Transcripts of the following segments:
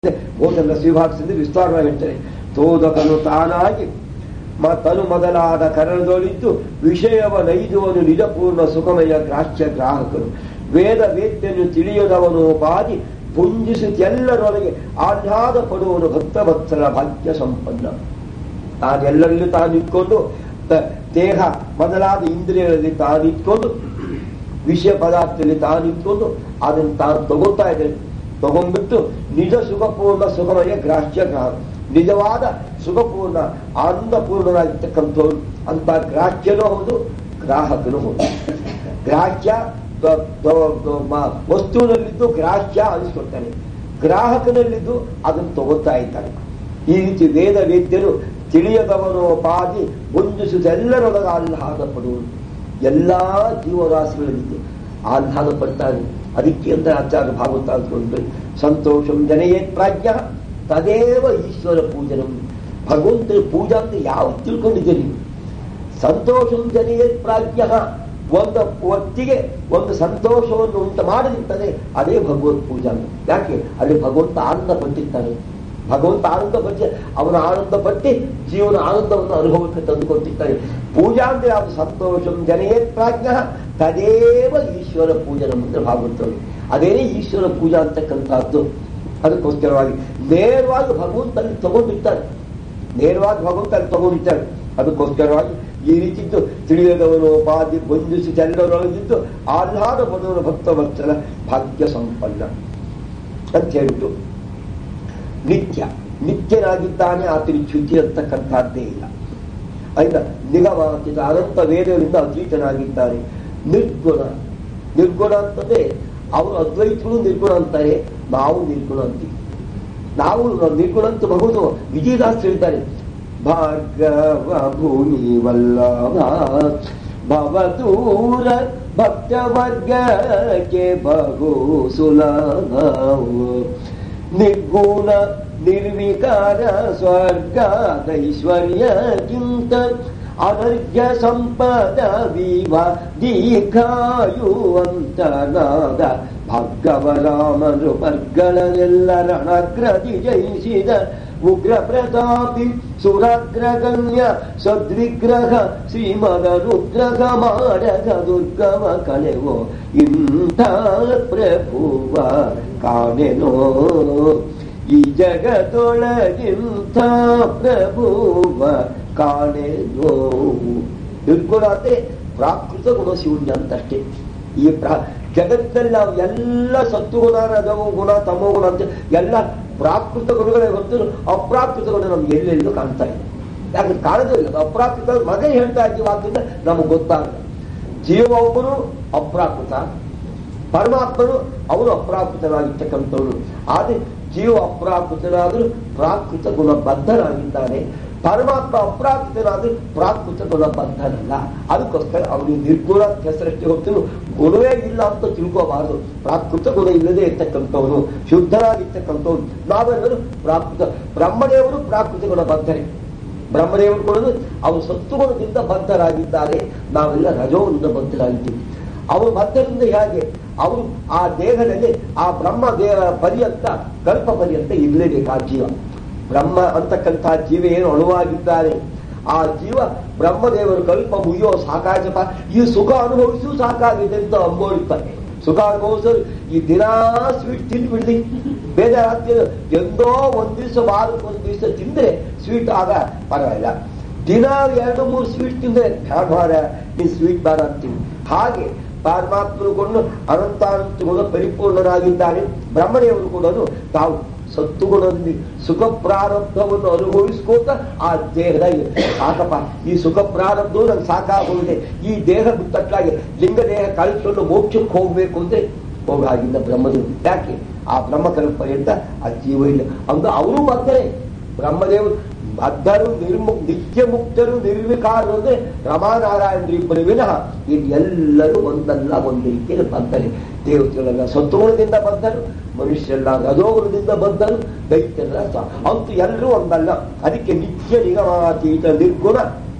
ಓದನ್ನ ವಿಭಾಗಿಸಿದ್ರೆ ವಿಸ್ತಾರವಾಗಿ ಹೇಳ್ತಾರೆ ತೋದಕನು ತಾನಾಗಿ ಮ ತನು ಮೊದಲಾದ ಕರಣದೊಳಿದ್ದು ವಿಷಯವ ನೈದುವನು ನಿಜಪೂರ್ಣ ಸುಖಮಯ ಗ್ರಾಹ್ಯ ಗ್ರಾಹಕನು ವೇದ ವೇದ್ಯನು ತಿಳಿಯದವನು ಬಾದಿ ಪುಂಜಿಸುತ್ತೆಲ್ಲರೊಳಗೆ ಆಹ್ಲಾದ ಪಡುವನು ಭಕ್ತವತ್ಸಲ ಭಾಗ್ಯ ಸಂಪನ್ನ ತಾನೆಲ್ಲರಲ್ಲಿ ತಾನಿಟ್ಕೊಂಡು ತ- ದೇಹ ಮೊದಲಾದ ಇಂದ್ರಿಯಗಳಲ್ಲಿ ತಾನಿಟ್ಕೊಂಡು ವಿಷಯ ಪದಾರ್ಥದಲ್ಲಿ ತಾನಿಟ್ಕೊಂಡು ಅದನ್ನು ತಾನು ತಗೋತಾ ಇದ್ದೇನೆ ತಗೊಂಡ್ಬಿಟ್ಟು ನಿಜ ಸುಖಪೂರ್ಣ ಸುಖಮಯ ಗ್ರಾಹ್ಯ ಗ್ರಾಹಕ ನಿಜವಾದ ಸುಖಪೂರ್ಣ ಆನಂದಪೂರ್ಣನಾಗಿರ್ತಕ್ಕಂಥವ್ರು ಅಂತ ಗ್ರಾಹ್ಯನೂ ಹೌದು ಗ್ರಾಹಕನೂ ಹೌದು ಗ್ರಾಹ್ಯ ದ- ದ- ದ- ಮ- ವಸ್ತುವಿನಲ್ಲಿದ್ದು ಗ್ರಾಹ್ಯ ಅನಿಸ್ಕೊಳ್ತಾನೆ ಗ್ರಾಹಕನಲ್ಲಿದ್ದು ಅದನ್ನು ತಗೋತಾ ಇದ್ದಾನೆ ಈ ರೀತಿ ವೇದ ವೇದ್ಯರು ತಿಳಿಯದವನು ಪಾದಿ ಮುಂದಿಸುವುದೆಲ್ಲರೊಳಗ ಆಹ್ಲಾದ ಪಡುವನು ಎಲ್ಲಾ ಜೀವರಾಶಿಗಳಲ್ಲಿ ಆಹ್ಲಾದ ಪಡ್ತಾನೆ ಅದಕ್ಕೆ ಅಂತ ಆಚಾರ್ಯ ಭಾಗವತ ಅಂದ್ಕೊಂಡು ಸಂತೋಷಂ ಜನಯೇ ಪ್ರಾಜ್ಞ ತದೇವ ಈಶ್ವರ ಪೂಜನಂ ಭಗವಂತನ ಪೂಜಾ ಅಂತ ಯಾವ ತಿಳ್ಕೊಂಡಿದ್ದೀರಿ ನೀವು ಸಂತೋಷಂ ಜನಯೇ ಪ್ರಾಜ್ಞ ಒಂದು ಹೊತ್ತಿಗೆ ಒಂದು ಸಂತೋಷವನ್ನು ಉಂಟು ಮಾಡದಿರ್ತದೆ ಅದೇ ಭಗವತ್ ಪೂಜಾ ಯಾಕೆ ಅಲ್ಲಿ ಭಗವಂತ ಆನಂದ ಪಟ್ಟಿರ್ತಾನೆ ಭಗವಂತ ಆನಂದ ಪಟ್ಟಿ ಅವನ ಆನಂದ ಪಟ್ಟಿ ಜೀವನ ಆನಂದವನ್ನು ಅನುಭವಕ್ಕೆ ತಂದುಕೊಟ್ಟಿರ್ತಾನೆ ಪೂಜಾ ಅಂದ್ರೆ ಯಾವುದು ಸಂತೋಷಂ ಜನಯೇ ಪ್ರಾಜ್ಞ ತದೇವ ಈಶ್ವರ ಪೂಜನ ಮುಂದೆ ಭಾಗವತರು ಅದೇ ಈಶ್ವರ ಪೂಜಾ ಅಂತಕ್ಕಂಥದ್ದು ಅದಕ್ಕೋಸ್ಕರವಾಗಿ ನೇರವಾಗಿ ಭಗವಂತನಲ್ಲಿ ತಗೊಂಡಿರ್ತಾರೆ ನೇರವಾಗಿ ಭಗವಂತ ಅಲ್ಲಿ ತಗೊಂಡಿರ್ತಾರೆ ಅದಕ್ಕೋಸ್ಕರವಾಗಿ ಈ ರೀತಿದ್ದು ತಿಳಿಯದವನು ಬಾಧಿ ಬಂಧಿಸಿ ಎಲ್ಲರೊಳಗಿದ್ದು ಆಹ್ಲಾದ ಪಡುವನು ಭಕ್ತ ವತ್ಸಲ ಭಾಗ್ಯ ಸಂಪನ್ನ ಅಂತ ಹೇಳ್ಬಿಟ್ಟು ನಿತ್ಯ ನಿತ್ಯನಾಗಿದ್ದಾನೆ ಆತನಿಗೆ ಚ್ಯುತಿ ಅಂತಕ್ಕಂಥದ್ದೇ ಇಲ್ಲ ಐದ ನಿಗಮಾತೀತ ಅನಂತ ವೇದಗಳಿಂದ ಅತೀತನಾಗಿದ್ದಾನೆ ನಿರ್ಗುಣ ನಿರ್ಗುಣ ಅಂತಂದ್ರೆ ಅವರು ಅದ್ವೈತಗಳು ನಿರ್ಗುಣ ಅಂತಾರೆ ನಾವು ನಿರ್ಗುಣ ಅಂತೀವಿ ನಾವು ನಿರ್ಗುಣ ಅಂತ ಬಹುದು ವಿಜಯದಾಸ್ ಹೇಳ್ತಾರೆ ಭಾರ್ಗವ ಭೂಮಿ ವಲ್ಲಭ ಭವದೂರ ಭಕ್ತ ವರ್ಗಕ್ಕೆ ಬಹು ಸುಲಭ ನಿರ್ಗುಣ ನಿರ್ವಿಕಾರ ಸ್ವರ್ಗದೈಶ್ವರ್ಯಕ್ಕಿಂತ ಅನರ್ಘ್ಯ ಸಂಪದ ವಿವ ದೀರ್ಘಾಯುವಂತನಾದ ಭಾರ್ಗವರಾಮನು ವರ್ಗಳೆಲ್ಲ ರಣಗ್ರದಿ ಜಯಿಸಿದ ಉಗ್ರ ಪ್ರತಾಪಿ ಸುರಗ್ರಗಣ್ಯ ಸದ್ವಿಗ್ರಹ ಶ್ರೀಮದ ರುದ್ರಗ ಮಾಡಗ ದುರ್ಗಮ ಕಳೆವೋ ಇಂಥ ಪ್ರಭುವ ಕಾಣೆನೋ ಈ ಜಗದೊಳಗಿಂಥ ಪ್ರಭುವ ಕಾಣೆನೋ ನಿರ್ಗುಣ ಅಂದ್ರೆ ಪ್ರಾಕೃತ ಗುಣ ಶೂನ್ಯ ಅಂತಷ್ಟೇ ಈ ಪ್ರಾ ಜಗತ್ತಲ್ಲಿ ನಾವು ಎಲ್ಲ ಸತ್ವಗುಣ ರಜಮೋ ಗುಣ ತಮೋ ಗುಣ ಅಂತ ಎಲ್ಲ ಪ್ರಾಕೃತ ಗುಣಗಳೇ ಹೊತ್ತು ಅಪ್ರಾಕೃತ ಗುಣ ನಮ್ಗೆ ಎಲ್ಲೆಲ್ಲೂ ಕಾಣ್ತಾ ಇದೆ ಯಾಕೆ ಕಾಣದೇ ಇಲ್ಲ ಅದು ಅಪ್ರಾಕೃತ ಮಗ ಹೇಳ್ತಾ ಇದ್ದೀವಿ ಆದ್ದರಿಂದ ನಮಗೆ ಗೊತ್ತಾಗಲ್ಲ ಜೀವ ಒಬ್ಬನು ಅಪ್ರಾಕೃತ ಪರಮಾತ್ಮನು ಅವನು ಅಪ್ರಾಕೃತನಾಗಿರ್ತಕ್ಕಂಥವನು ಆದ್ರೆ ಜೀವ ಅಪ್ರಾಕೃತನಾದರೂ ಪ್ರಾಕೃತ ಗುಣ ಬದ್ಧನಾಗಿದ್ದಾನೆ ಪರಮಾತ್ಮ ಅಪ್ರಾಕೃತನಾದ್ರೆ ಪ್ರಾಕೃತ ಗುಣ ಬದ್ಧನಲ್ಲ ಅದಕ್ಕೋಸ್ಕರ ಅವನಿಗೆ ನಿರ್ಗುಣ ಹೆಸರಷ್ಟೇ ಹೊತ್ತು ಗುಣವೇ ಇಲ್ಲ ಅಂತ ತಿಳ್ಕೋಬಾರದು ಪ್ರಾಕೃತ ಗುಣ ಇಲ್ಲದೆ ಇರ್ತಕ್ಕಂಥವನು ಶುದ್ಧರಾಗಿರ್ತಕ್ಕಂಥವನು ನಾವೆಲ್ಲರೂ ಪ್ರಾಕೃತ ಬ್ರಹ್ಮದೇವರು ಪ್ರಾಕೃತ ಗುಣ ಬದ್ಧರೇ ಬ್ರಹ್ಮದೇವರು ಕೂಡ ಅವರು ಸತ್ತುಗುಣದಿಂದ ಬದ್ಧರಾಗಿದ್ದಾರೆ ನಾವೆಲ್ಲ ರಜೋದಿಂದ ಬದ್ಧರಾಗಿದ್ದೀವಿ ಅವರು ಬದ್ಧರಿಂದ ಹೇಗೆ ಅವರು ಆ ದೇಹದಲ್ಲಿ ಆ ಬ್ರಹ್ಮ ದೇಹ ಪರ್ಯಂತ ಕಲ್ಪ ಪರ್ಯಂತ ಇರಲೇಬೇಕು ಆ ಜೀವ ಬ್ರಹ್ಮ ಅಂತಕ್ಕಂಥ ಜೀವ ಏನು ಅಣುವಾಗಿದ್ದಾರೆ ಆ ಜೀವ ಬ್ರಹ್ಮದೇವರು ಕಲ್ಪ ಮುಗಿಯೋ ಸಾಕಾಜಪ ಈ ಸುಖ ಅನುಭವಿಸು ಸಾಕಾಗಿದೆ ಅಂತ ಅಂಬೋಡಿರ್ತಾರೆ ಸುಖ ಅನುಭವಿಸೋರು ಈ ದಿನಾ ಸ್ವೀಟ್ ತಿಂದ್ಬಿಡ್ಲಿ ಬೇಜಾರಾಗ್ತಿದೆ ಎಂದೋ ಒಂದ್ ದಿವಸ ವಾರಕ್ಕೆ ಒಂದ್ ದಿವಸ ತಿಂದ್ರೆ ಸ್ವೀಟ್ ಆಗ ಪರವಾಗಿಲ್ಲ ದಿನ ಎರಡು ಮೂರು ಸ್ವೀಟ್ ತಿಂದ್ರೆ ಬೇಡ ಈ ಸ್ವೀಟ್ ಬೇಡ ಅಂತೀವಿ ಹಾಗೆ ಪರಮಾತ್ಮರು ಕೊಂಡು ಅನಂತಾನಂತಗುಣ ಪರಿಪೂರ್ಣರಾಗಿದ್ದಾರೆ ಬ್ರಹ್ಮದೇವರು ಕೂಡ ತಾವು ಸತ್ತುಗುಣದಲ್ಲಿ ಸುಖ ಪ್ರಾರಬ್ಧವನ್ನು ಅನುಭವಿಸ್ಕೋತ ಆ ದೇಹದ ಸಾಕಪ್ಪ ಈ ಸುಖ ಪ್ರಾರಬ್ಧವು ನಂಗೆ ಸಾಕಾಗೋಗಿದೆ ಈ ದೇಹ ಬಿಟ್ಟಟ್ಲಾಗಿ ಲಿಂಗ ದೇಹ ಕಳಿಸ್ಕೊಂಡು ಮೋಕ್ಷಕ್ಕೆ ಹೋಗ್ಬೇಕು ಅಂದ್ರೆ ಹೋಗಾಗಿಲ್ಲ ಬ್ರಹ್ಮದೇವರು ಯಾಕೆ ಆ ಬ್ರಹ್ಮಕಲ್ಪ ಪರ್ಯಂತ ಆ ಜೀವ ಇಲ್ಲ ಅಂದ ಅವರು ಬರ್ತಾರೆ ಬ್ರಹ್ಮದೇವರು ಬದ್ಧರು ನಿರ್ಮು ನಿತ್ಯ ಮುಕ್ತರು ನಿರ್ವಿಕಾರರು ಅಂದ್ರೆ ರಮಾನಾರಾಯಣರು ಇಬ್ಬರು ವಿನಃ ಎಲ್ಲರೂ ಒಂದಲ್ಲ ಒಂದು ರೀತಿಯಲ್ಲಿ ಬದ್ಧರೆ ದೇವತೆಗಳೆಲ್ಲ ಸತ್ವಗುಣದಿಂದ ಬದ್ಧರು ಮನುಷ್ಯರೆಲ್ಲ ರಜೋಗುಣದಿಂದ ಬದ್ಧರು ದೈತ್ಯರೆಲ್ಲ ಸ- ಅಂತೂ ಎಲ್ಲರೂ ಒಂದಲ್ಲ ಅದಕ್ಕೆ ನಿತ್ಯ ನಿಗಮಾತೀತ ನಿರ್ಗುಣ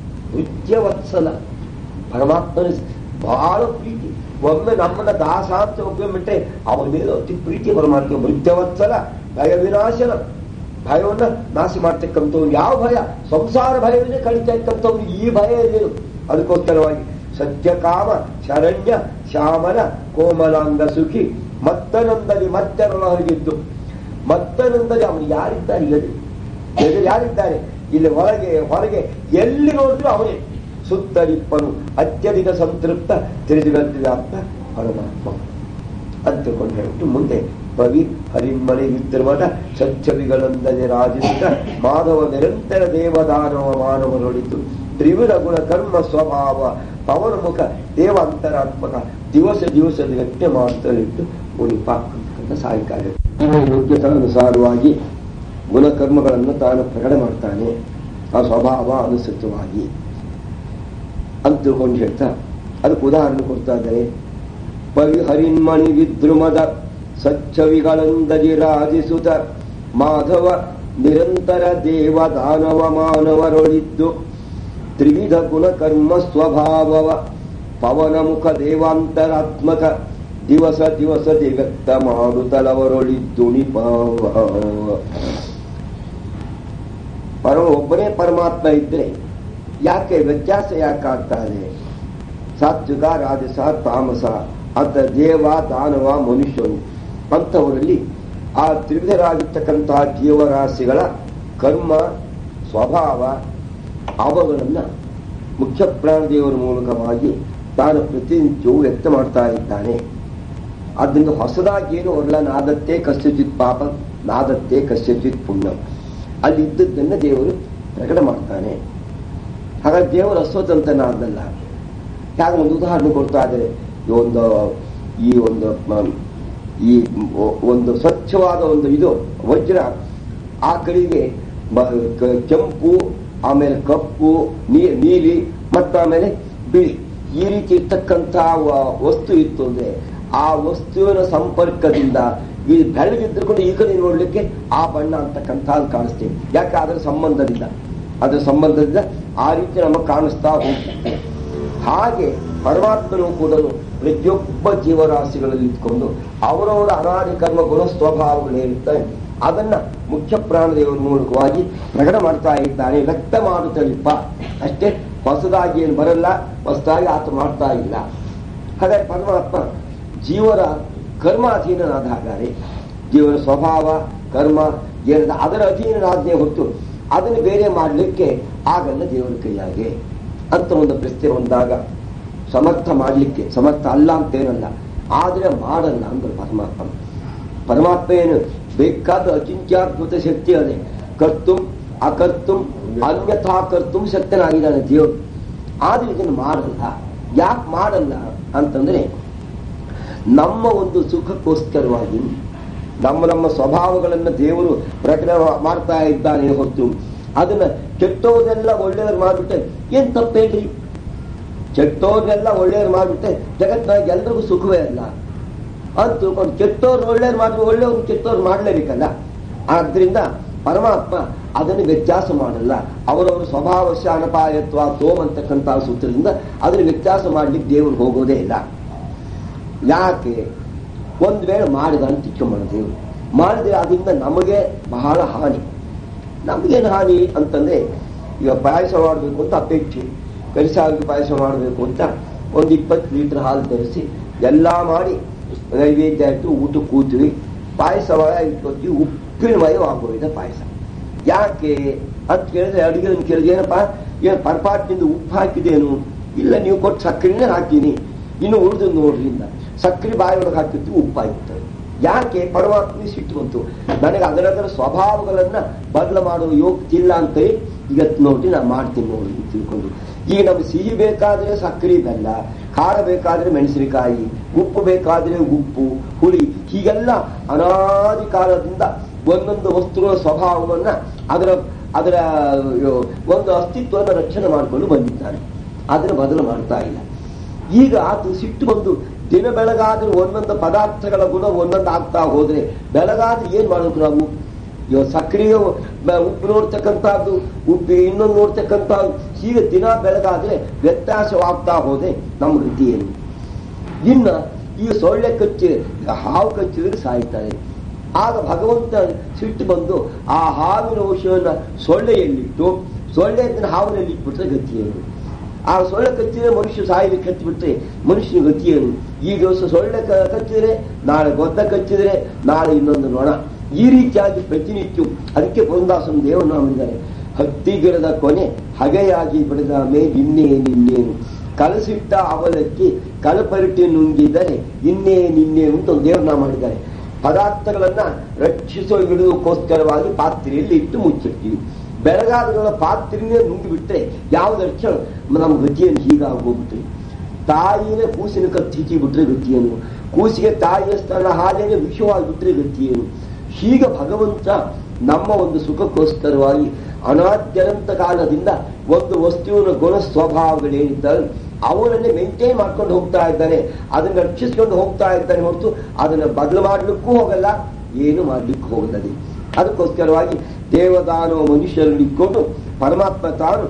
ನಿತ್ಯವತ್ಸಲ ಪರಮಾತ್ಮನ ಬಹಳ ಪ್ರೀತಿ ಒಮ್ಮೆ ನಮ್ಮನ್ನ ದಾಸ ಅಂತ ಒಪ್ಪಿಬಿಟ್ರೆ ಅವನ ಮೇಲೆ ಅತಿ ಪ್ರೀತಿ ಪರಮಾತ್ಮ ಮೃತ್ಯವತ್ಸಲ ಭಯ ವಿನಾಶನ ಭಯವನ್ನ ನಾಶ ಮಾಡ್ತಕ್ಕಂಥವ್ರು ಯಾವ ಭಯ ಸಂಸಾರ ಭಯವನ್ನೇ ಕಳೀತಾ ಇರ್ತಕ್ಕಂಥವ್ರು ಈ ಭಯ ಏನು ಅದಕ್ಕೋಸ್ಕರವಾಗಿ ಸತ್ಯಕಾಮ ಶರಣ್ಯ ಶ್ಯಾಮಲ ಕೋಮಲಾಂಗ ಸುಖಿ ಮತ್ತನೊಂದಲ್ಲಿ ಮತ್ತರೊಳಗಿದ್ದು ಮತ್ತನೊಂದಲ್ಲಿ ಅವನು ಯಾರಿದ್ದಾರೆ ಎದುರು ಎದುರು ಯಾರಿದ್ದಾರೆ ಇಲ್ಲಿ ಹೊರಗೆ ಹೊರಗೆ ಎಲ್ಲಿ ನೋಡಿದ್ರು ಅವನೇ ಸುತ್ತರಿಪ್ಪನು ಅತ್ಯಧಿಕ ಸಂತೃಪ್ತ ತಿಳಿದುಗಟ್ಟಿದಾರ್ಥ ಪರಮಾತ್ಮ ಅಂತಕೊಂಡು ಹೇಳ್ಬಿಟ್ಟು ಮುಂದೆ ಕವಿ ಹರಿಮಳೆ ವಿದ್ರಮದ ಸಚ್ಚವಿಗಳಂದನೆ ರಾಜಿಸಿದ ಮಾಧವ ನಿರಂತರ ದೇವದಾನವ ಮಾನವನೊಳಿತು ತ್ರಿವಿಧ ಗುಣ ಕರ್ಮ ಸ್ವಭಾವ ಪವನ ಮುಖ ದೇವಾಂತರಾತ್ಮಕ ದಿವಸ ದಿವಸದ ವ್ಯಕ್ತಿ ಮಾಡ್ತಲಿಟ್ಟು ಉಳಿಪ ಅಂತ ಸಾಯಂಕಾಲ ಯೋಗ್ಯತಾನುಸಾರವಾಗಿ ಗುಣಕರ್ಮಗಳನ್ನು ತಾನು ಪ್ರಕಟ ಮಾಡ್ತಾನೆ ಆ ಸ್ವಭಾವ ಅನುಸೃತವಾಗಿ ಅಂತ ತಿಳ್ಕೊಂಡು ಹೇಳ್ತಾ ಅದಕ್ಕೆ ಉದಾಹರಣೆ ಕೊಡ್ತಾ ಇದ್ದಾರೆ ಪರಿಹರಿನ್ಮಣಿ ವಿದ್ರುಮದ ಸಚ್ಚವಿಗಳಂದಜಿ ರಾಜಿಸುತ್ತ ಮಾಧವ ನಿರಂತರ ದೇವ ದಾನವ ಮಾನವರೊಳಿದ್ದು ತ್ರಿವಿಧ ಗುಣಕರ್ಮ ಸ್ವಭಾವವ ಪವನ ಮುಖ ದೇವಾಂತರಾತ್ಮಕ ದಿವಸ ದಿವಸ ವ್ಯಕ್ತ ಮಾಡುತ್ತಲವರೊಳಿದ್ದುಣಿಪ ಪರಮ ಒಬ್ಬನೇ ಪರಮಾತ್ಮ ಇದ್ರೆ ಯಾಕೆ ವ್ಯತ್ಯಾಸ ಯಾಕೆ ಆಗ್ತಾ ಇದೆ ಸಾತ್ವಿಕ ರಾಜಸ ತಾಮಸ ಅಂತ ದೇವ ದಾನವ ಮನುಷ್ಯರು ಅಂಥವರಲ್ಲಿ ಆ ತ್ರಿವಿಧರಾಗಿರ್ತಕ್ಕಂತಹ ಜೀವರಾಶಿಗಳ ಕರ್ಮ ಸ್ವಭಾವ ಅವುಗಳನ್ನ ಮುಖ್ಯ ಪ್ರಾಣದೇವರ ಮೂಲಕವಾಗಿ ತಾನು ಪ್ರತಿನಿತ್ಯವೂ ವ್ಯಕ್ತ ಮಾಡ್ತಾ ಇದ್ದಾನೆ ಅದರಿಂದ ಹೊಸದಾಗಿ ಏನು ಹೊರಲ್ಲ ನಾದತ್ತೆ ಕಸ್ಯಚಿತ್ ಪಾಪ ನಾದತ್ತೆ ಕಸ್ಯಚಿತ್ ಪುಣ್ಯ ಅಲ್ಲಿ ಇದ್ದದ್ದನ್ನ ದೇವರು ಪ್ರಕಟ ಮಾಡ್ತಾನೆ ಹಾಗಾಗಿ ದೇವರು ಅಸ್ವತಂತ್ರನಾದಲ್ಲ ಹೇಗೆ ಒಂದು ಉದಾಹರಣೆ ಕೊಡ್ತಾ ಇದ್ದಾರೆ ಈ ಒಂದು ಈ ಒಂದು ಮ- ಈ ಒಂದು ಸ್ವಚ್ಛವಾದ ಒಂದು ಇದು ವಜ್ರ ಆ ಕಡೆಗೆ ಬ- ಕ- ಕೆಂಪು ಆಮೇಲೆ ಕಪ್ಪು ನೀ- ನೀಲಿ ಮತ್ತು ಆಮೇಲೆ ಬಿಳಿ ಈ ರೀತಿ ಇರ್ತಕ್ಕಂತಹ ವ- ವಸ್ತು ಇತ್ತು ಅಂದ್ರೆ ಆ ವಸ್ತುವಿನ ಸಂಪರ್ಕದಿಂದ ಈ ಬೆಳಗಿದ್ದುಕೊಂಡು ಈ ಕಡೆ ನೋಡ್ಲಿಕ್ಕೆ ಆ ಬಣ್ಣ ಅಂತಕ್ಕಂಥದ್ದು ಕಾಣಿಸ್ತೀವಿ ಯಾಕೆ ಅದರ ಸಂಬಂಧದಿಂದ ಅದರ ಸಂಬಂಧದಿಂದ ಆ ರೀತಿ ನಮಗೆ ಕಾಣಿಸ್ತಾ ಹೋಗ್ತದೆ ಹಾಗೆ ಪರಮಾತ್ಮನು ಕೂಡ ಪ್ರತಿಯೊಬ್ಬ ಜೀವರಾಶಿಗಳಲ್ಲಿ ಇಟ್ಕೊಂಡು ಅವರವರ ಅನಾದಿ ಕರ್ಮ ಗುಣ ಸ್ವಭಾವಗಳು ಏನಿರ್ತವೆ ಅದನ್ನ ಮುಖ್ಯ ಪ್ರಾಣದೇವರ ಮೂಲಕವಾಗಿ ಪ್ರಕಟ ಮಾಡ್ತಾ ಇದ್ದಾನೆ ವ್ಯಕ್ತ ಮಾಡುತ್ತಲಿಪ್ಪ ಅಷ್ಟೇ ಹೊಸದಾಗಿ ಏನು ಬರಲ್ಲ ಹೊಸದಾಗಿ ಆತ ಮಾಡ್ತಾ ಇಲ್ಲ ಹಾಗಾಗಿ ಪರಮಾತ್ಮ ಜೀವರ ಕರ್ಮಾಧೀನನಾದ ಹಾಗಾದ್ರೆ ಜೀವನ ಸ್ವಭಾವ ಕರ್ಮ ಏನಿದೆ ಅದರ ಅಧೀನನಾಜ್ಞೆ ಹೊತ್ತು ಅದನ್ನು ಬೇರೆ ಮಾಡಲಿಕ್ಕೆ ಆಗಲ್ಲ ದೇವರ ಕೈಯಾಗೆ ಅಂತ ಒಂದು ಪ್ರಶ್ನೆ ಬಂದಾಗ ಸಮರ್ಥ ಮಾಡಲಿಕ್ಕೆ ಸಮರ್ಥ ಅಲ್ಲ ಅಂತೇನಲ್ಲ ಆದ್ರೆ ಮಾಡಲ್ಲ ಅಂದ್ರೆ ಪರಮಾತ್ಮ ಪರಮಾತ್ಮ ಏನು ಬೇಕಾದ ಅಚಿಂತ್ಯಾದ್ಭುತ ಶಕ್ತಿ ಅದೇ ಕರ್ತು ಅಕರ್ತು ಅನ್ಯಥಾ ಕರ್ತು ಶಕ್ತನಾಗಿದ್ದಾನೆ ದೇವರು ಆದ್ರೆ ಇದನ್ನು ಮಾಡಲ್ಲ ಯಾಕೆ ಮಾಡಲ್ಲ ಅಂತಂದ್ರೆ ನಮ್ಮ ಒಂದು ಸುಖಕ್ಕೋಸ್ಕರವಾಗಿ ನಮ್ಮ ನಮ್ಮ ಸ್ವಭಾವಗಳನ್ನು ದೇವರು ಪ್ರಕಟ ಮಾಡ್ತಾ ಇದ್ದಾನೆ ಹೊತ್ತು ಅದನ್ನ ಕೆಟ್ಟೋದೆಲ್ಲ ಒಳ್ಳೆಯವ್ರು ಮಾಡ್ಬಿಟ್ಟೆ ಏನ್ ತಪ್ಪೇಳ್ರಿ ಕೆಟ್ಟೋರ್ನೆಲ್ಲ ಒಳ್ಳೆಯವ್ರು ಮಾಡ್ಬಿಟ್ಟೆ ಜಗತ್ತಿನಾಗ ಎಲ್ರಿಗೂ ಸುಖವೇ ಅಲ್ಲ ಅಂತ ತಿಳ್ಕೊಂಡು ಕೆಟ್ಟವ್ರು ಒಳ್ಳೆಯವ್ರು ಮಾಡಿದ್ರೆ ಒಳ್ಳೆಯವ್ರು ಕೆಟ್ಟವ್ರು ಮಾಡಲೇಬೇಕಲ್ಲ ಆದ್ರಿಂದ ಪರಮಾತ್ಮ ಅದನ್ನು ವ್ಯತ್ಯಾಸ ಮಾಡಲ್ಲ ಅವರವರ ಸ್ವಭಾವಶ ಅನಪಾಯತ್ವ ತೋಮ್ ಅಂತಕ್ಕಂಥ ಸೂತ್ರದಿಂದ ಅದನ್ನು ವ್ಯತ್ಯಾಸ ಮಾಡ್ಲಿಕ್ಕೆ ದೇವರು ಹೋಗೋದೇ ಇಲ್ಲ ಯಾಕೆ ಒಂದ್ ವೇಳೆ ಮಾಡಿದ ಅಂತ ತಿಳ್ಕೊಂಬಣ ದೇವರು ಮಾಡಿದ್ರೆ ಅದರಿಂದ ನಮಗೆ ಬಹಳ ಹಾನಿ ನಮಗೇನು ಹಾನಿ ಅಂತಂದ್ರೆ ಈಗ ಪಾಯಸ ಮಾಡಬೇಕು ಅಂತ ಅಪೇಕ್ಷೆ ಕರಿಸಾಗಿ ಪಾಯಸ ಮಾಡಬೇಕು ಅಂತ ಒಂದು ಇಪ್ಪತ್ತು ಲೀಟರ್ ಹಾಲು ತರಿಸಿ ಎಲ್ಲ ಮಾಡಿ ನೈವೇದ್ಯ ಆಯ್ತು ಊಟ ಕೂತ್ವಿ ಪಾಯಸ ಇಟ್ಕೊತೀವಿ ಉಪ್ಪಿನಮಯವಾಗೋಗಿದೆ ಪಾಯಸ ಯಾಕೆ ಅಂತ ಕೇಳಿದ್ರೆ ಅಡುಗೆ ಕೇಳಿದ್ರೆ ಏನಪ್ಪ ಏನು ಪರಪಾಟಿನಿಂದ ಉಪ್ಪು ಹಾಕಿದೇನು ಇಲ್ಲ ನೀವು ಕೊಟ್ಟು ಸಕ್ಕರೆನೇ ಹಾಕಿನಿ ಇನ್ನು ಉಳಿದು ನೋಡ್ರಿ ಇಂದ ಸಕ್ಕರೆ ಬಾಯೊಳಗೆ ಹಾಕಿತ್ತು ಉಪ್ಪಾಗಿತ್ತು ಯಾಕೆ ಪರಮಾತ್ಮ ಸಿಟ್ಟು ಬಂತು ನನಗೆ ಅದರದರ ಸ್ವಭಾವಗಳನ್ನ ಬದಲ ಮಾಡುವ ಯೋಗ್ತಿಲ್ಲ ಅಂತ ಇವತ್ತು ನೋಡಿ ನಾನು ಮಾಡ್ತೀನಿ ನೋಡಿ ಅಂತ ತಿಳ್ಕೊಂಡು ಈಗ ನಮ್ಗೆ ಸಿಹಿ ಬೇಕಾದ್ರೆ ಸಕ್ಕರೆ ಬೆಲ್ಲ ಖಾರ ಬೇಕಾದ್ರೆ ಮೆಣಸಿನಕಾಯಿ ಉಪ್ಪು ಬೇಕಾದ್ರೆ ಉಪ್ಪು ಹುಳಿ ಹೀಗೆಲ್ಲ ಅನಾದಿ ಕಾಲದಿಂದ ಒಂದೊಂದು ವಸ್ತುಗಳ ಸ್ವಭಾವವನ್ನ ಅದರ ಅದರ ಒಂದು ಅಸ್ತಿತ್ವವನ್ನು ರಕ್ಷಣೆ ಮಾಡಿಕೊಂಡು ಬಂದಿದ್ದಾನೆ ಅದನ್ನು ಬದಲು ಮಾಡ್ತಾ ಇಲ್ಲ ಈಗ ಆತ ಸಿಟ್ಟು ಬಂದು ದಿನ ಬೆಳಗಾದ್ರೆ ಒಂದೊಂದು ಪದಾರ್ಥಗಳ ಗುಣ ಒಂದೊಂದು ಆಗ್ತಾ ಹೋದ್ರೆ ಬೆಳಗಾದ್ರೆ ಏನ್ ಮಾಡ್ಬೇಕು ನಾವು ಇವಾಗ ಸಕ್ರಿಯ ಉಪ್ಪು ನೋಡ್ತಕ್ಕಂಥದ್ದು ಉಪ್ಪು ಇನ್ನೊಂದು ನೋಡ್ತಕ್ಕಂಥದ್ದು ಹೀಗೆ ದಿನ ಬೆಳಗಾದ್ರೆ ವ್ಯತ್ಯಾಸವಾಗ್ತಾ ಹೋದ್ರೆ ನಮ್ಮ ಗತಿ ಏನು ಇನ್ನ ಈ ಸೊಳ್ಳೆ ಕಚ್ಚಿ ಹಾವು ಕಚ್ಚಿದ್ರೆ ಸಾಯ್ತಾರೆ ಆಗ ಭಗವಂತ ಸಿಟ್ಟು ಬಂದು ಆ ಹಾವಿನ ಔಷಧನ ಸೊಳ್ಳೆಯಲ್ಲಿಟ್ಟು ಸೊಳ್ಳೆ ಅದನ್ನ ಹಾವಿನಲ್ಲಿ ಇಟ್ಬಿಟ್ರೆ ಗತಿಯೇನು ಆ ಸೊಳ್ಳೆ ಕಚ್ಚಿದ್ರೆ ಮನುಷ್ಯ ಸಾಯಲಿಕ್ಕೆ ಕಚ್ಚಿಬಿಟ್ರೆ ಮನುಷ್ಯನ ಗತಿಯೇನು ಈ ದಿವಸ ಸೊಳ್ಳೆ ಕ- ಕಚ್ಚಿದ್ರೆ ನಾಳೆ ಗೊದ್ದ ಕಚ್ಚಿದ್ರೆ ನಾಳೆ ಇನ್ನೊಂದು ನೊಣ ಈ ರೀತಿಯಾಗಿ ಪ್ರತಿನಿತ್ಯ ಅದಕ್ಕೆ ಪುರಂದಾಸನ ದೇವರನ್ನ ಮಾಡಿದ್ದಾರೆ ಹತ್ತಿ ಗಿಡದ ಕೊನೆ ಹಗೆಯಾಗಿ ಬಿಡದ ಮೇ ಇನ್ನೇನಿನ್ನೇನು ಕಲಸಿಟ್ಟ ಅವಲಕ್ಕಿ ಕಲಪರಿಟಿ ನುಂಗಿದರೆ ಇನ್ನೇನಿನ್ನೇನು ಅಂತ ಒಂದು ದೇವರನ್ನ ಮಾಡಿದ್ದಾರೆ ಪದಾರ್ಥಗಳನ್ನ ರಕ್ಷಿಸೋ ಇಡುವುದಕ್ಕೋಸ್ಕರವಾಗಿ ಪಾತ್ರೆಯಲ್ಲಿ ಇಟ್ಟು ಮುಚ್ಚಿರ್ತೀವಿ ಬೆಳಗಾದಗಳ ಪಾತ್ರೆನೇ ನುಂಗಿಬಿಟ್ರೆ ಯಾವ್ದು ರಕ್ಷಣೆ ನಮ್ಮ ಗತಿಯನ್ನು ಹೀಗಾಗೋಗ್ಬಿಟ್ರೆ ತಾಯಿನೇ ಕೂಸಿನ ಕತ್ತಿ ಬಿಟ್ರೆ ಗತಿಯೇನು ಕೂಸಿಗೆ ತಾಯಿಯ ಸ್ಥಳ ಹಾಗೇನೆ ವಿಷವಾಗಿಬಿಟ್ರೆ ಗತಿಯೇನು ಹೀಗೆ ಭಗವಂತ ನಮ್ಮ ಒಂದು ಸುಖಕ್ಕೋಸ್ಕರವಾಗಿ ಅನಾದ್ಯನಂತ ಕಾಲದಿಂದ ಒಂದು ವಸ್ತುವಿನ ಗುಣ ಸ್ವಭಾವಗಳೇನಿದ್ದಾವೆ ಅವರನ್ನೇ ಮೇಂಟೈನ್ ಮಾಡ್ಕೊಂಡು ಹೋಗ್ತಾ ಇದ್ದಾನೆ ಅದನ್ನ ರಕ್ಷಿಸ್ಕೊಂಡು ಹೋಗ್ತಾ ಇದ್ದಾನೆ ಹೊರತು ಅದನ್ನ ಬದಲು ಮಾಡ್ಲಿಕ್ಕೂ ಹೋಗಲ್ಲ ಏನು ಮಾಡ್ಲಿಕ್ಕೂ ಹೋಗಲ್ಲ ಅದಕ್ಕೋಸ್ಕರವಾಗಿ ದೇವದಾನವ ಮನುಷ್ಯರಲ್ಲಿ ಇಟ್ಕೊಂಡು ಪರಮಾತ್ಮ ತಾನು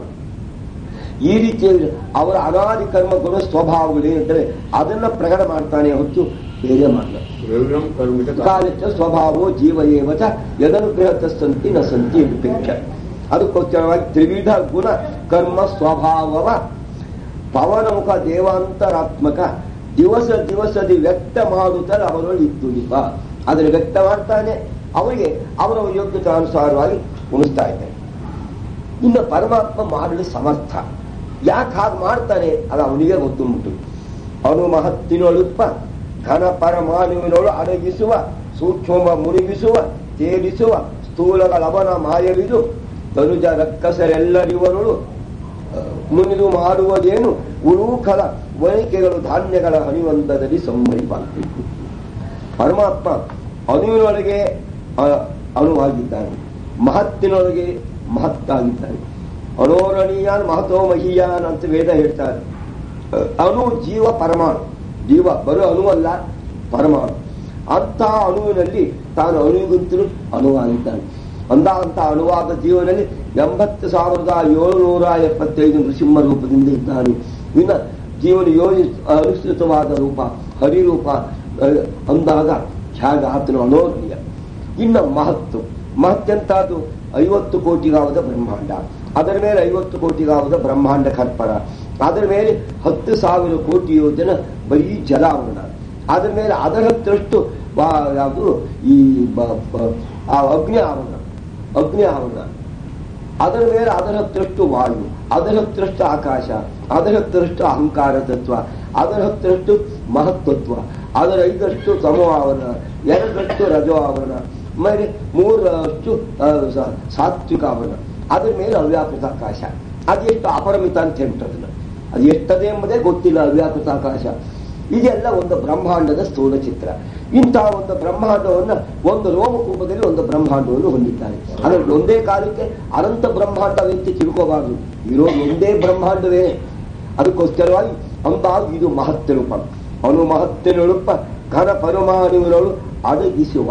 ಈ ರೀತಿಯಲ್ಲಿ ಅವರ ಅನಾದಿ ಕರ್ಮ ಗುಣ ಸ್ವಭಾವಗಳೇನಿರ್ತವೆ ಅದನ್ನ ಪ್ರಕಟ ಮಾಡ್ತಾನೆ ಹೊರತು ಬೇರೆ ಮಾಡಲ್ಲ ದ್ರವ್ಯಂ ಕರ್ಮಿಕ ಕಾಲಚ್ಚ ಸ್ವಭಾವೋ ಜೀವ ಏವಚ ಯದನುಗ್ರಹತ ಸಂತಿ ನ ಸಂತಿ ನಿಪೇಕ್ಷ ಅದಕ್ಕೋಸ್ಕರವಾಗಿ ತ್ರಿವಿಧ ಗುಣ ಕರ್ಮ ಸ್ವಭಾವವ ಪವನಮುಖ ದೇವಾಂತರಾತ್ಮಕ ದಿವಸ ದಿವಸದಿ ವ್ಯಕ್ತ ಮಾಡುತ್ತಾರೆ ಅವರಲ್ಲಿ ಇದ್ದುಳಿಪ ಅದನ್ನು ವ್ಯಕ್ತ ಮಾಡ್ತಾನೆ ಅವರಿಗೆ ಅವರ ಯೋಗ್ಯತಾನುಸಾರವಾಗಿ ಉಣಿಸ್ತಾ ಇದ್ದಾರೆ ಇನ್ನು ಪರಮಾತ್ಮ ಮಾಡಲು ಸಮರ್ಥ ಯಾಕೆ ಹಾಗೆ ಮಾಡ್ತಾನೆ ಅದು ಅವನಿಗೆ ಗೊತ್ತುಂಟು ಅವನು ಮಹತ್ತಿನೊಳುಪ್ಪ ಘನ ಪರಮಾಣುವಿನೊಳು ಅಡಗಿಸುವ ಸೂಕ್ಷ್ಮ ಮುಳುಗಿಸುವ ತೇಲಿಸುವ ಸ್ಥೂಲಗಳ ಅವನ ಮಾಯವಿದು ತನುಜ ರಕ್ಕಸರೆಲ್ಲರಿವರಳು ಮುನಿದು ಮಾಡುವುದೇನು ಉಳೂಕಲ ವಣಿಕೆಗಳು ಧಾನ್ಯಗಳ ಹಣಿವಂದದಲ್ಲಿ ಸಂಭವಿಸಬೇಕು ಪರಮಾತ್ಮ ಅಣುವಿನೊಳಗೆ ಅ- ಅಣುವಾಗಿದ್ದಾನೆ ಮಹತ್ತಿನೊಳಗೆ ಮಹತ್ತಾಗಿದ್ದಾನೆ ಅಣೋರಣೀಯಾನ್ ಮಹತೋ ಮಹೀಯಾನ್ ಅಂತ ವೇದ ಹೇಳ್ತಾರೆ ಅ- ಅಣು ಜೀವ ಪರಮಾಣು ಜೀವ ಬರೋ ಅಣುವಲ್ಲ ಪರಮಾಣು ಅಂಥ ಅಣುವಿನಲ್ಲಿ ತಾನು ಅಣುವಿಗಿಂತಲೂ ಅಣುವಾಗಿದ್ದಾನೆ ಅಂದಂತ ಅಣುವಾದ ಜೀವನಲ್ಲಿ ಎಂಬತ್ತು ಸಾವಿರದ ಏಳುನೂರ ಎಪ್ಪತ್ತೈದು ನೃಸಿಂಹ ರೂಪದಿಂದ ಇದ್ದಾನೆ ಇನ್ನು ಜೀವನ ಯೋಜಿ ಅನುಸೃತವಾದ ರೂಪ ಹರಿರೂಪ ಅಹ್, ಅಂದಾಗ ತ್ಯಾಗ ಆತನ ಅನೋರ್ಯ ಇನ್ನು ಮಹತ್ತು ಮಹತ್ಯಂತಾದು ಐವತ್ತು ಕೋಟಿಗಾವದ ಬ್ರಹ್ಮಾಂಡ ಅದರ ಮೇಲೆ ಐವತ್ತು ಕೋಟಿಗಾವದ ಬ್ರಹ್ಮಾಂಡ ಕರ್ಪಣ ಅದರ ಮೇಲೆ ಹತ್ತು ಸಾವಿರ ಕೋಟಿ ಯೋಜನ ಬರೀ ಜಲಾವರಣ ಅದರ ಮೇಲೆ ಅದರ ಹತ್ತರಷ್ಟು ಬಾ- ಯಾವುದು ಈ ಬ- ಬ- ಆ ಅಗ್ನಿ ಆವರಣ ಅಗ್ನಿ ಆವರಣ ಅದರ ಮೇಲೆ ಅದರ ಹತ್ತರಷ್ಟು ವಾಯು ಅದರ ಹತ್ತರಷ್ಟು ಆಕಾಶ ಅದರ ಹತ್ತರಷ್ಟು ಅಹಂಕಾರ ತತ್ವ ಅದರ ಹತ್ತರಷ್ಟು ಮಹತ್ತತ್ವ ಅದರ ಐದರಷ್ಟು ತಮೋ ಆವರಣ ಎರಡರಷ್ಟು ರಜೋ ಆವರಣ ಮೇಲೆ ಮೂರರಷ್ಟು ಆ, ಸ- ಸಾತ್ವಿಕ ಆವರಣ ಅದರ ಮೇಲೆ ಅವ್ಯಾಕೃತ ಆಕಾಶ ಅದೆಷ್ಟು ಅಪರಿಮಿತ ಅಂತ ಹೇಳ್ತದನ್ನ ಅದು ಎಷ್ಟದೆ ಎಂಬುದೇ ಗೊತ್ತಿಲ್ಲ ಅವ್ಯಾಕೃತ ಆಕಾಶ ಇದೆಲ್ಲ ಒಂದು ಬ್ರಹ್ಮಾಂಡದ ಸ್ಥೂಲ ಚಿತ್ರ ಇಂತಹ ಒಂದು ಬ್ರಹ್ಮಾಂಡವನ್ನ ಒಂದು ರೋಮಕೂಪದಲ್ಲಿ ಒಂದು ಬ್ರಹ್ಮಾಂಡವನ್ನು ಹೊಂದಿದ್ದಾರೆ ಅದರಲ್ಲಿ ಒಂದೇ ಕಾಲಕ್ಕೆ ಅನಂತ ಬ್ರಹ್ಮಾಂಡವೆಂತ ತಿಳ್ಕೋಬಾರದು ಇರೋದು ಒಂದೇ ಬ್ರಹ್ಮಾಂಡವೇ ಅದಕ್ಕೋಸ್ಕರವಾಗಿ ಅಂದಾಗ ಇದು ಮಹತ್ವ ರೂಪ ಅವನು ಮಹತ್ವನುಳುಪ ಘನ ಪರಮಾಣುವಿನಳು ಅಡಗಿಸುವ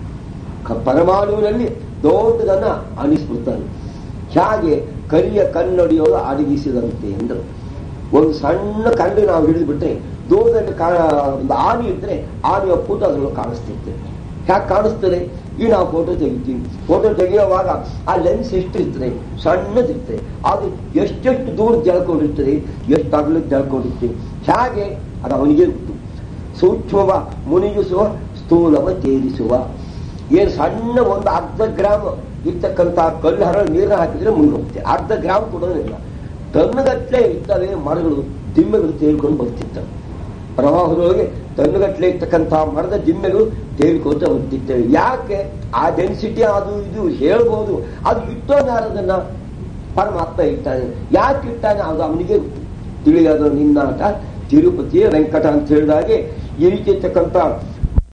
ಕ- ಪರಮಾಣುವಿನಲ್ಲಿ ದೊಡ್ಡದನ್ನ ಅನಿಸ್ಬಿಡ್ತಾನೆ ಹೇಗೆ ಕರಿಯ ಕನ್ನಡಿಯೋಳು ಅಡಗಿಸಿದಂತೆ ಎಂದರು ಒಂದು ಸಣ್ಣ ಕಣ್ಣು ನಾವು ಹಿಡಿದ್ಬಿಟ್ರೆ ದೂರದಲ್ಲಿ ಕಾ ಒಂದು ಆನೆ ಇದ್ರೆ ಆನೆಯ ಫೋಟೋ ಅದರೊಳಗೆ ಕಾಣಿಸ್ತಿರ್ತದೆ ಯಾಕೆ ಕಾಣಿಸ್ತದೆ ಈ ನಾವು ಫೋಟೋ ತೆಗಿತೀವಿ ಫೋಟೋ ತೆಗೆಯುವಾಗ ಆ ಲೆನ್ಸ್ ಎಷ್ಟಿರ್ತದೆ ಸಣ್ಣದಿರ್ತದೆ ಅದು ಎಷ್ಟೆಷ್ಟು ದೂರ ಜಳ್ಕೊಂಡಿರ್ತದೆ ಎಷ್ಟು ಅಗಲಕ್ಕೆ ಜಳ್ಕೊಂಡಿರ್ತದೆ ಹೇಗೆ ಅದು ಅವನಿಗೆ ಗೊತ್ತು ಸೂಕ್ಷ್ಮವ ಮುನಿಗಿಸುವ ಸ್ಥೂಲವ ತೇರಿಸುವ ಏನು ಸಣ್ಣ ಒಂದು ಅರ್ಧ ಗ್ರಾಮ್ ಇರ್ತಕ್ಕಂಥ ಕಲ್ಲು ಹರಳು ನೀರನ್ನ ಹಾಕಿದ್ರೆ ಮುಂದೆ ಹೋಗ್ತದೆ ಅರ್ಧ ಗ್ರಾಮ್ ಕೊಡೋದಿಲ್ಲ ಟನ್ಗಟ್ಲೆ ಇರ್ತವೆ ಮರಗಳು ದಿಮ್ಮೆಗಳು ತೇಲ್ಕೊಂಡು ಬರ್ತಿರ್ತವೆ ಪ್ರವಾಹದೊಳಗೆ ಟನ್ಗಟ್ಲೆ ಇರ್ತಕ್ಕಂಥ ಮರದ ದಿಮ್ಮೆಗಳು ತೇಲ್ಕೊತ ಬರ್ತಿರ್ತವೆ ಯಾಕೆ ಆ ಡೆನ್ಸಿಟಿ ಅದು ಇದು ಹೇಳ್ಬೋದು ಅದು ಇಟ್ಟೋನ್ ಯಾರದನ್ನ ಪರಮಾತ್ಮ ಇರ್ತಾನೆ ಯಾಕೆ ಇರ್ತಾನೆ ಅದು ಅವನಿಗೆ ಗೊತ್ತು ತಿಳಿಯದು ನಿನ್ನಾಟ ತಿರುಪತಿಯ ವೆಂಕಟ ಅಂತ ಹೇಳಿದಾಗೆ ಈ ರೀತಿ ಇರ್ತಕ್ಕಂಥ